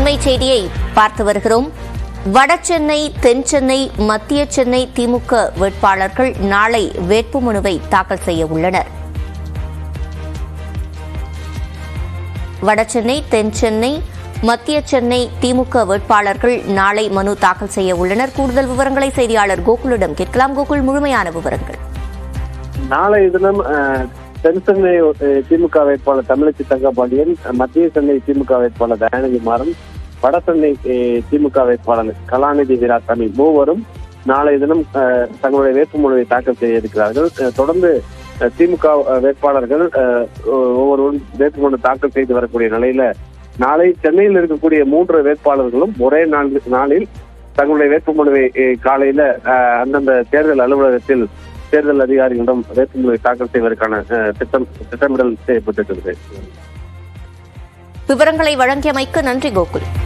அண்மை செய்தியை பார்த்து வருகிறோம் வடசென்னை தென்சென்னை மத்திய சென்னை திமுக வேட்பாளர்கள் நாளை வேட்புமனுவை தாக்கல் செய்ய உள்ளனர் வடசென்னை தென்சென்னை மத்திய சென்னை திமுக வேட்பாளர்கள் நாளை மனு தாக்கல் செய்ய உள்ளனர் கூடுதல் விவரங்களை செய்தியாளர் கோகுலிடம் கேட்கலாம் கோகுல் முழுமையான விவரங்கள் நாளைய தினம் அஹ், தென் சென்னை அஹ், திமுக வேட்பாளர் தமிழச்சி தங்கபாண்டியன் அஹ், மத்திய சென்னை திமுக வேட்பாளர் தயாநிதி மாறன் வட சென்னை அஹ், திமுக வேட்பாளர் கலாநிதி வீராசாமி மூவரும் நாளைய தினம் அஹ், தங்களுடைய வேட்புமனுவை தாக்கல் செய்ய இருக்கிறார்கள் அஹ், தொடர்ந்து அஹ், திமுக வேட்பாளர்கள் அஹ், ஒவ்வொருவரும் வேட்புமனு தாக்கல் செய்து வரக்கூடிய நிலையில நாளை சென்னையில் இருக்கக்கூடிய மூன்று வேட்பாளர்களும் ஒரே நாள் நாளில் தங்களுடைய வேட்புமனுவை அஹ், காலையில அஹ், அந்தந்த தேர்தல் அலுவலகத்தில் தேர்தல் அதிகாரிகளிடம் வேட்புமனுவை தாக்கல் செய்வதற்கான அஹ், திட்டம் திட்டமிடல் செய்யப்பட்டிருக்கிறது விவரங்களை வழங்கியமைக்கு நன்றி கோகுல்